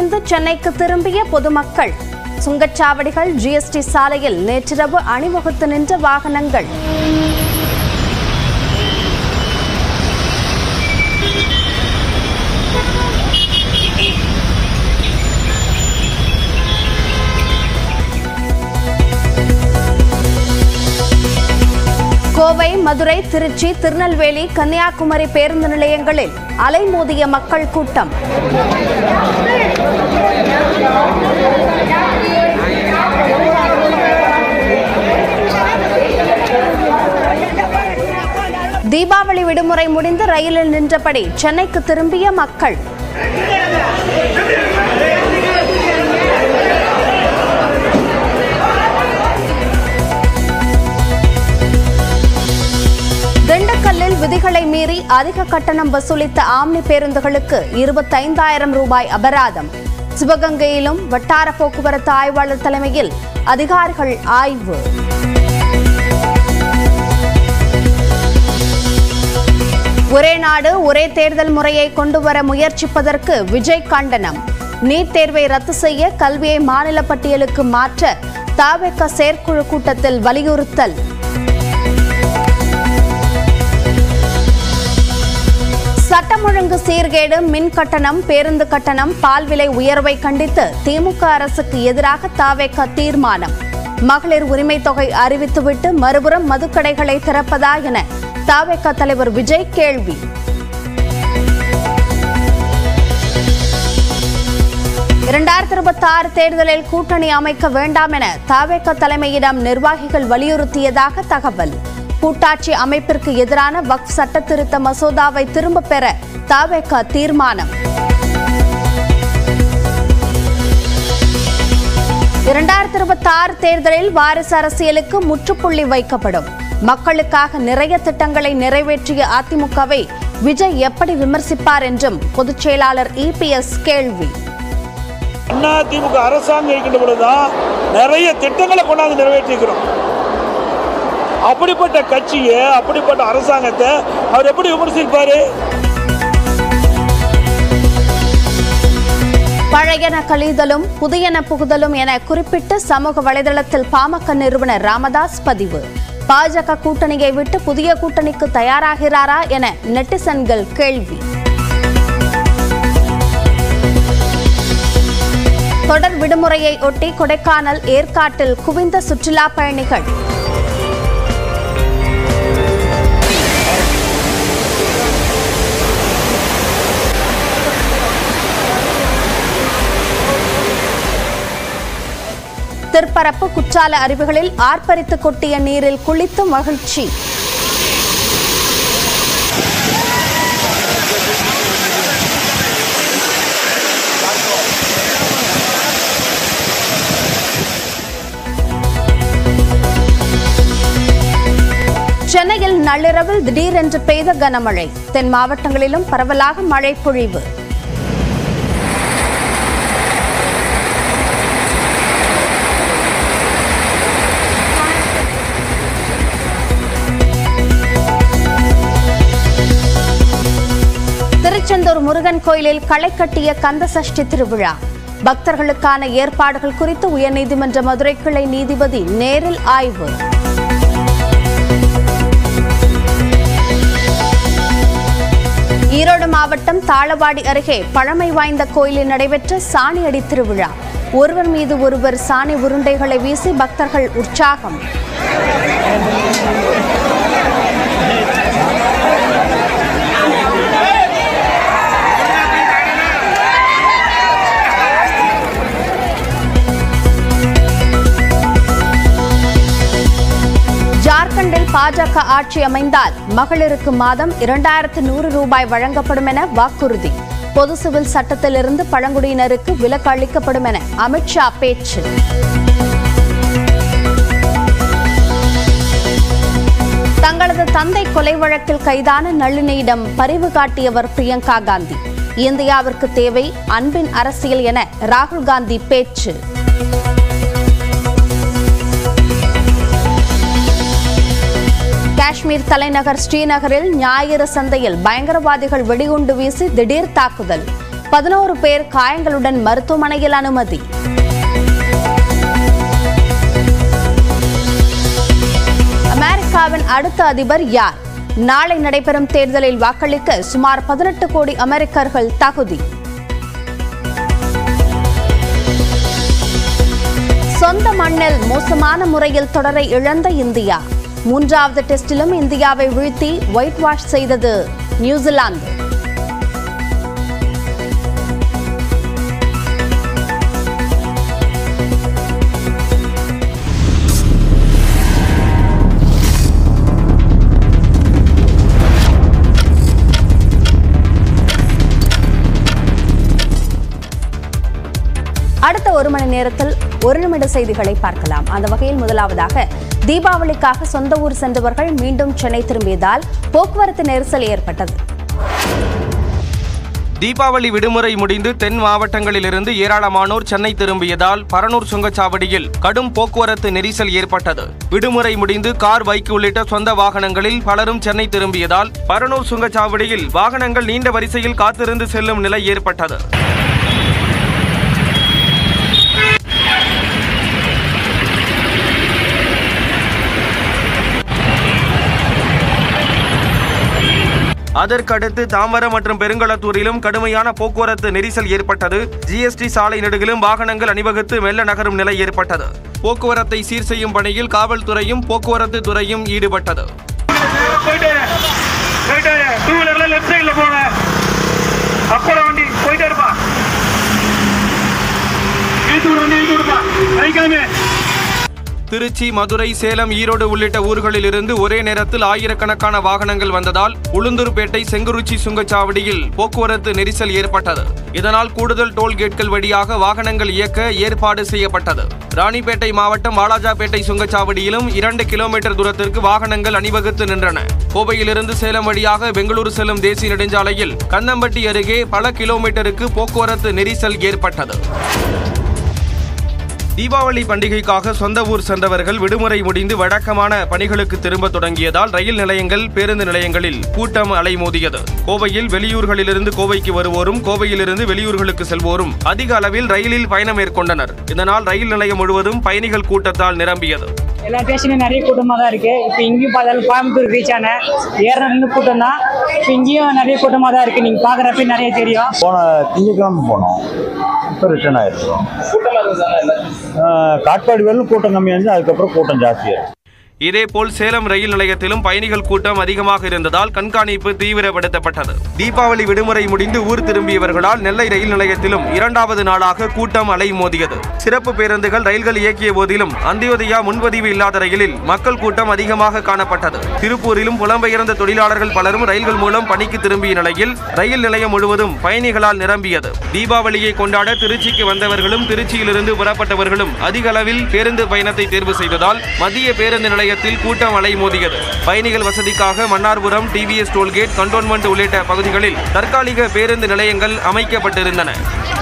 இருந்து சென்னைக்கு திரும்பிய பொதுமக்கள் சுங்கச்சாவடிகள் ஜிஎஸ்டி சாலையில் நேற்றிரவு அணிவகுத்து நின்ற வாகனங்கள் கோவை மதுரை திருச்சி திருநெல்வேலி கன்னியாகுமரி பேருந்து நிலையங்களில் அலைமோதிய மக்கள் கூட்டம் தீபாவளி விடுமுறை முடிந்து ரயிலில் நின்றபடி சென்னைக்கு திரும்பிய மக்கள் திண்டுக்கல்லில் விதிகளை மீறி அதிக கட்டணம் வசூலித்த ஆம்னி பேருந்துகளுக்கு இருபத்தைந்தாயிரம் ரூபாய் அபராதம் சிவகங்கையிலும் வட்டார போக்குவரத்து ஆய்வாளர் தலைமையில் அதிகாரிகள் ஆய்வு ஒரே நாடு ஒரே தேர்தல் முறையை கொண்டு வர முயற்சிப்பதற்கு விஜய் கண்டனம் நீட் தேர்வை ரத்து செய்ய கல்வியை மாநில பட்டியலுக்கு மாற்ற தாவேக்க செயற்குழு கூட்டத்தில் வலியுறுத்தல் சட்டம் ஒழுங்கு சீர்கேடு மின் கட்டணம் பேருந்து கட்டணம் பால் விலை உயர்வை கண்டித்து திமுக அரசுக்கு எதிராக தாவேக்க தீர்மானம் மகளிர் உரிமை தொகை அறிவித்துவிட்டு மறுபுறம் மதுக்கடைகளை திறப்பதா என தாவேக்க தலைவர் விஜய் கேள்வி இரண்டாயிரத்தி இருபத்தி ஆறு தேர்தலில் கூட்டணி அமைக்க வேண்டாம் என தாவேக்க தலைமையிடம் நிர்வாகிகள் வலியுறுத்தியதாக தகவல் கூட்டாட்சி அமைப்பிற்கு எதிரான வக்ஃப் சட்ட திருத்த மசோதாவை திரும்பப் பெற தாவேக்க தீர்மானம் இரண்டாயிரத்தி இருபத்தி ஆறு தேர்தலில் வாரிசு அரசியலுக்கு முற்றுப்புள்ளி வைக்கப்படும் மக்களுக்காக நிறைய திட்டங்களை நிறைவேற்றிய அதிமுகவை விஜய் எப்படி விமர்சிப்பார் என்றும் பொதுச் செயலாளர் இபிஎஸ் கேள்வி அண்ணா திமுக அரசாங்கம் இருக்கின்ற பொழுதுதான் நிறைய திட்டங்களை கொண்டாந்து நிறைவேற்றிக்கிறோம் அப்படிப்பட்ட கட்சியை அப்படிப்பட்ட அரசாங்கத்தை அவர் எப்படி விமர்சிப்பாரு பழையன கழிதலும் புதியன புகுதலும் என குறிப்பிட்டு சமூக வலைதளத்தில் பாமக நிறுவனர் ராமதாஸ் பதிவு பாஜக கூட்டணியை விட்டு புதிய கூட்டணிக்கு தயாராகிறாரா என நெட்டிசன்கள் கேள்வி தொடர் விடுமுறையை ஒட்டி கொடைக்கானல் ஏற்காட்டில் குவிந்த சுற்றுலா பயணிகள் திருப்பரப்பு குற்றால அருவிகளில் ஆர்ப்பரித்து கொட்டிய நீரில் குளித்து மகிழ்ச்சி சென்னையில் நள்ளிரவில் திடீரென்று பெய்த கனமழை தென் மாவட்டங்களிலும் பரவலாக மழை பொழிவு திருச்செந்தூர் முருகன் கோயிலில் களை கட்டிய கந்த சஷ்டி திருவிழா பக்தர்களுக்கான ஏற்பாடுகள் குறித்து உயர்நீதிமன்ற மதுரை கிளை நீதிபதி நேரில் ஆய்வு ஈரோடு மாவட்டம் தாளவாடி அருகே பழமை வாய்ந்த கோயிலில் நடைபெற்ற சாணியடி திருவிழா ஒருவர் மீது ஒருவர் சாணி உருண்டைகளை வீசி பக்தர்கள் உற்சாகம் ஜார்க்கண்டில் பாஜக ஆட்சி அமைந்தால் மகளிருக்கு மாதம் இரண்டாயிரத்து நூறு ரூபாய் வழங்கப்படும் என வாக்குறுதி பொது சிவில் சட்டத்திலிருந்து பழங்குடியினருக்கு விலக்கு அளிக்கப்படும் என அமித்ஷா பேச்சு தங்களது தந்தை கொலை வழக்கில் கைதான நளினியிடம் பரிவு காட்டியவர் பிரியங்கா காந்தி இந்தியாவிற்கு தேவை அன்பின் அரசியல் என ராகுல் காந்தி பேச்சு காஷ்மீர் தலைநகர் ஸ்ரீநகரில் ஞாயிறு சந்தையில் பயங்கரவாதிகள் வெடிகுண்டு வீசி திடீர் தாக்குதல் பதினோரு பேர் காயங்களுடன் மருத்துவமனையில் அனுமதி அமெரிக்காவின் அடுத்த அதிபர் யார் நாளை நடைபெறும் தேர்தலில் வாக்களிக்க சுமார் பதினெட்டு கோடி அமெரிக்கர்கள் தகுதி சொந்த மண்ணில் மோசமான முறையில் தொடரை இழந்த இந்தியா மூன்றாவது டெஸ்டிலும் இந்தியாவை வீழ்த்தி ஒயிட் வாஷ் செய்தது நியூசிலாந்து அடுத்த ஒரு மணி நேரத்தில் ஒரு நிமிட செய்திகளை பார்க்கலாம் அந்த வகையில் முதலாவதாக தீபாவளிக்காக சொந்த ஊர் சென்றவர்கள் மீண்டும் சென்னை திரும்பியதால் போக்குவரத்து நெரிசல் ஏற்பட்டது தீபாவளி விடுமுறை முடிந்து தென் மாவட்டங்களிலிருந்து ஏராளமானோர் சென்னை திரும்பியதால் பரனூர் சுங்கச்சாவடியில் கடும் போக்குவரத்து நெரிசல் ஏற்பட்டது விடுமுறை முடிந்து கார் பைக் உள்ளிட்ட சொந்த வாகனங்களில் பலரும் சென்னை திரும்பியதால் பரனூர் சுங்கச்சாவடியில் வாகனங்கள் நீண்ட வரிசையில் காத்திருந்து செல்லும் நிலை ஏற்பட்டது அதற்கடுத்து தாம்பரம் மற்றும் பெருங்களத்தூரிலும் கடுமையான போக்குவரத்து நெரிசல் ஏற்பட்டது ஜிஎஸ்டி சாலை நெடுகிலும் வாகனங்கள் அணிவகுத்து மெல்ல நகரும் நிலை ஏற்பட்டது போக்குவரத்தை சீர் செய்யும் பணியில் காவல்துறையும் போக்குவரத்து துறையும் ஈடுபட்டது போயிட்டு போயிட்டு டூ வீலர்ல லெஃப்ட் சைடுல போங்க அப்புறம் வண்டி போயிட்டே இருப்பா இழுத்து விடு வண்டி இழுத்து விடுப்பா சைக்கிளமே திருச்சி மதுரை சேலம் ஈரோடு உள்ளிட்ட ஊர்களில் இருந்து ஒரே நேரத்தில் ஆயிரக்கணக்கான வாகனங்கள் வந்ததால் உளுந்தூர்பேட்டை செங்குருச்சி சுங்கச்சாவடியில் போக்குவரத்து நெரிசல் ஏற்பட்டது இதனால் கூடுதல் டோல்கேட்கள் வழியாக வாகனங்கள் இயக்க ஏற்பாடு செய்யப்பட்டது ராணிப்பேட்டை மாவட்டம் வாலாஜாபேட்டை சுங்கச்சாவடியிலும் இரண்டு கிலோமீட்டர் தூரத்திற்கு வாகனங்கள் அணிவகுத்து நின்றன கோவையிலிருந்து சேலம் வழியாக பெங்களூரு செல்லும் தேசிய நெடுஞ்சாலையில் கந்தம்பட்டி அருகே பல கிலோமீட்டருக்கு போக்குவரத்து நெரிசல் ஏற்பட்டது தீபாவளி பண்டிகைக்காக சொந்த ஊர் சென்றவர்கள் விடுமுறை முடிந்து வழக்கமான பணிகளுக்கு திரும்ப தொடங்கியதால் ரயில் நிலையங்கள் பேருந்து நிலையங்களில் கூட்டம் அலைமோதியது கோவையில் வெளியூர்களிலிருந்து கோவைக்கு வருவோரும் கோவையிலிருந்து வெளியூர்களுக்கு செல்வோரும் அதிக அளவில் ரயிலில் பயணம் மேற்கொண்டனர் இதனால் ரயில் நிலையம் முழுவதும் பயணிகள் கூட்டத்தால் நிரம்பியது எல்லா ஸ்டேஷனும் நிறைய கூட்டமாக தான் இருக்குது இப்போ இங்கேயும் பார்த்தாலும் கோயம்புத்தூர் ரீச் ஆனேன் ஏறினது கூட்டம் தான் இப்போ இங்கேயும் நிறைய கூட்டமாக தான் இருக்குது நீங்கள் பார்க்குறப்ப நிறைய தெரியும் போன திங்கக்கிழமை போனோம் இப்போ ரிட்டர்ன் ஆயிருக்கோம் காட்பாடி வரலும் கூட்டம் கம்மியாக இருந்துச்சு அதுக்கப்புறம் கூட்டம் ஜாஸ்தியாக இருக்கு இதேபோல் சேலம் ரயில் நிலையத்திலும் பயணிகள் கூட்டம் அதிகமாக இருந்ததால் கண்காணிப்பு தீவிரப்படுத்தப்பட்டது தீபாவளி விடுமுறை முடிந்து ஊர் திரும்பியவர்களால் நெல்லை ரயில் நிலையத்திலும் இரண்டாவது நாளாக கூட்டம் அலைமோதியது சிறப்பு பேருந்துகள் ரயில்கள் இயக்கிய போதிலும் அந்தியோதயா முன்பதிவு இல்லாத ரயிலில் மக்கள் கூட்டம் அதிகமாக காணப்பட்டது திருப்பூரிலும் புலம்பெயர்ந்த தொழிலாளர்கள் பலரும் ரயில்கள் மூலம் பணிக்கு திரும்பிய நிலையில் ரயில் நிலையம் முழுவதும் பயணிகளால் நிரம்பியது தீபாவளியை கொண்டாட திருச்சிக்கு வந்தவர்களும் திருச்சியிலிருந்து புறப்பட்டவர்களும் அதிக அளவில் பேருந்து பயணத்தை தேர்வு செய்ததால் மத்திய பேருந்து நிலையத்தில் கூட்டம் அலைமோதியது பயணிகள் வசதிக்காக மன்னார்புரம் டிவிஎஸ் டோல்கேட் கண்டோன்மெண்ட் உள்ளிட்ட பகுதிகளில் தற்காலிக பேருந்து நிலையங்கள் அமைக்கப்பட்டிருந்தன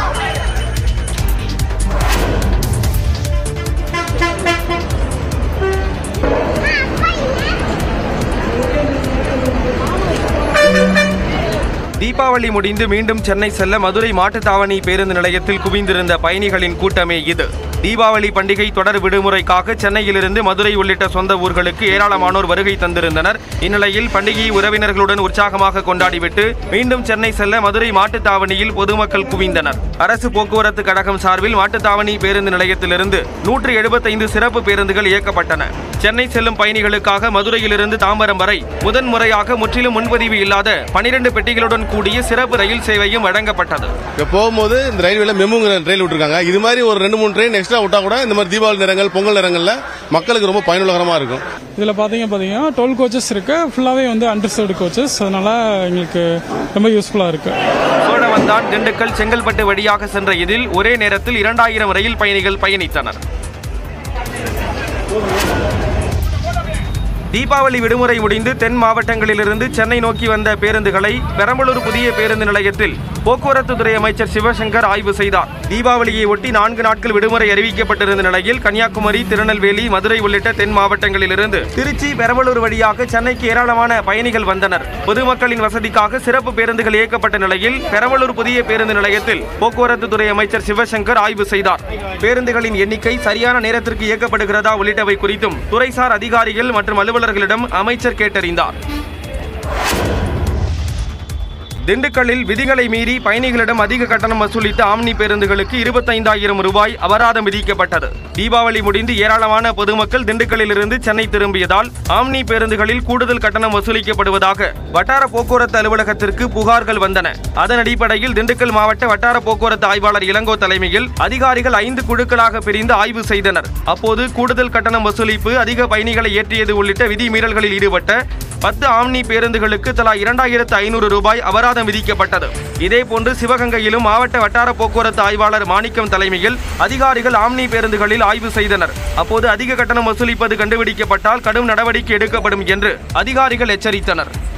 தீபாவளி முடிந்து மீண்டும் சென்னை செல்ல மதுரை மாட்டுத்தாவணி பேருந்து நிலையத்தில் குவிந்திருந்த பயணிகளின் கூட்டமே இது தீபாவளி பண்டிகை தொடர் விடுமுறைக்காக சென்னையிலிருந்து மதுரை உள்ளிட்ட சொந்த ஊர்களுக்கு ஏராளமானோர் வருகை தந்திருந்தனர் இந்நிலையில் பண்டிகையை உறவினர்களுடன் உற்சாகமாக கொண்டாடிவிட்டு மீண்டும் சென்னை செல்ல மதுரை மாட்டுத்தாவணியில் பொதுமக்கள் குவிந்தனர் அரசு போக்குவரத்து கழகம் சார்பில் மாட்டுத்தாவணி பேருந்து நிலையத்திலிருந்து நூற்று எழுபத்தைந்து சிறப்பு பேருந்துகள் இயக்கப்பட்டன சென்னை செல்லும் பயணிகளுக்காக மதுரையிலிருந்து தாம்பரம் வரை முதன் முறையாக முற்றிலும் முன்பதிவு இல்லாத பனிரெண்டு பெட்டிகளுடன் கூடிய சிறப்பு ரயில் சேவையும் வழங்கப்பட்டது இப்போ போகும்போது இந்த ரயில்வேல மெமுங்கிற ரயில் விட்டுருக்காங்க இது மாதிரி ஒரு ரெண்டு மூணு ட்ரெயின் எக்ஸ்ட்ரா விட்டா கூட இந்த மாதிரி தீபாவளி நேரங்கள் பொங்கல் நேரங்கள்ல மக்களுக்கு ரொம்ப பயனுள்ளகரமா இருக்கும் இதில் பார்த்தீங்க பார்த்தீங்கன்னா டுவெல் கோச்சஸ் இருக்கு ஃபுல்லாகவே வந்து அண்டர்ஸ்டர்டு கோச்சஸ் அதனால எங்களுக்கு ரொம்ப யூஸ்ஃபுல்லாக இருக்கு சோழவந்தான் திண்டுக்கல் செங்கல்பட்டு வழியாக சென்ற இதில் ஒரே நேரத்தில் இரண்டாயிரம் ரயில் பயணிகள் பயணித்தனர் தீபாவளி விடுமுறை முடிந்து தென் மாவட்டங்களிலிருந்து சென்னை நோக்கி வந்த பேருந்துகளை பெரம்பலூர் புதிய பேருந்து நிலையத்தில் போக்குவரத்து துறை அமைச்சர் சிவசங்கர் ஆய்வு செய்தார் தீபாவளியை ஒட்டி நான்கு நாட்கள் விடுமுறை அறிவிக்கப்பட்டிருந்த நிலையில் கன்னியாகுமரி திருநெல்வேலி மதுரை உள்ளிட்ட தென் மாவட்டங்களிலிருந்து திருச்சி பெரம்பலூர் வழியாக சென்னைக்கு ஏராளமான பயணிகள் வந்தனர் பொதுமக்களின் வசதிக்காக சிறப்பு பேருந்துகள் இயக்கப்பட்ட நிலையில் பெரம்பலூர் புதிய பேருந்து நிலையத்தில் போக்குவரத்து துறை அமைச்சர் சிவசங்கர் ஆய்வு செய்தார் பேருந்துகளின் எண்ணிக்கை சரியான நேரத்திற்கு இயக்கப்படுகிறதா உள்ளிட்டவை குறித்தும் துறைசார் அதிகாரிகள் மற்றும் அலுவலர்களிடம் அமைச்சர் கேட்டறிந்தார் திண்டுக்கல்லில் விதிகளை மீறி பயணிகளிடம் அதிக கட்டணம் வசூலித்த ஆம்னி பேருந்துகளுக்கு இருபத்தைந்தாயிரம் ரூபாய் அபராதம் விதிக்கப்பட்டது தீபாவளி முடிந்து ஏராளமான பொதுமக்கள் திண்டுக்கல்லில் இருந்து சென்னை திரும்பியதால் ஆம்னி பேருந்துகளில் கூடுதல் கட்டணம் வசூலிக்கப்படுவதாக வட்டார போக்குவரத்து அலுவலகத்திற்கு புகார்கள் வந்தன அதன் அடிப்படையில் திண்டுக்கல் மாவட்ட வட்டார போக்குவரத்து ஆய்வாளர் இளங்கோ தலைமையில் அதிகாரிகள் ஐந்து குழுக்களாக பிரிந்து ஆய்வு செய்தனர் அப்போது கூடுதல் கட்டணம் வசூலிப்பு அதிக பயணிகளை ஏற்றியது உள்ளிட்ட விதிமீறல்களில் ஈடுபட்ட பத்து ஆம்னி பேருந்துகளுக்கு தலா இரண்டாயிரத்து ஐநூறு ரூபாய் அபராதம் விதிக்கப்பட்டது இதேபோன்று சிவகங்கையிலும் மாவட்ட வட்டார போக்குவரத்து ஆய்வாளர் மாணிக்கம் தலைமையில் அதிகாரிகள் ஆம்னி பேருந்துகளில் ஆய்வு செய்தனர் அப்போது அதிக கட்டணம் வசூலிப்பது கண்டுபிடிக்கப்பட்டால் கடும் நடவடிக்கை எடுக்கப்படும் என்று அதிகாரிகள் எச்சரித்தனர்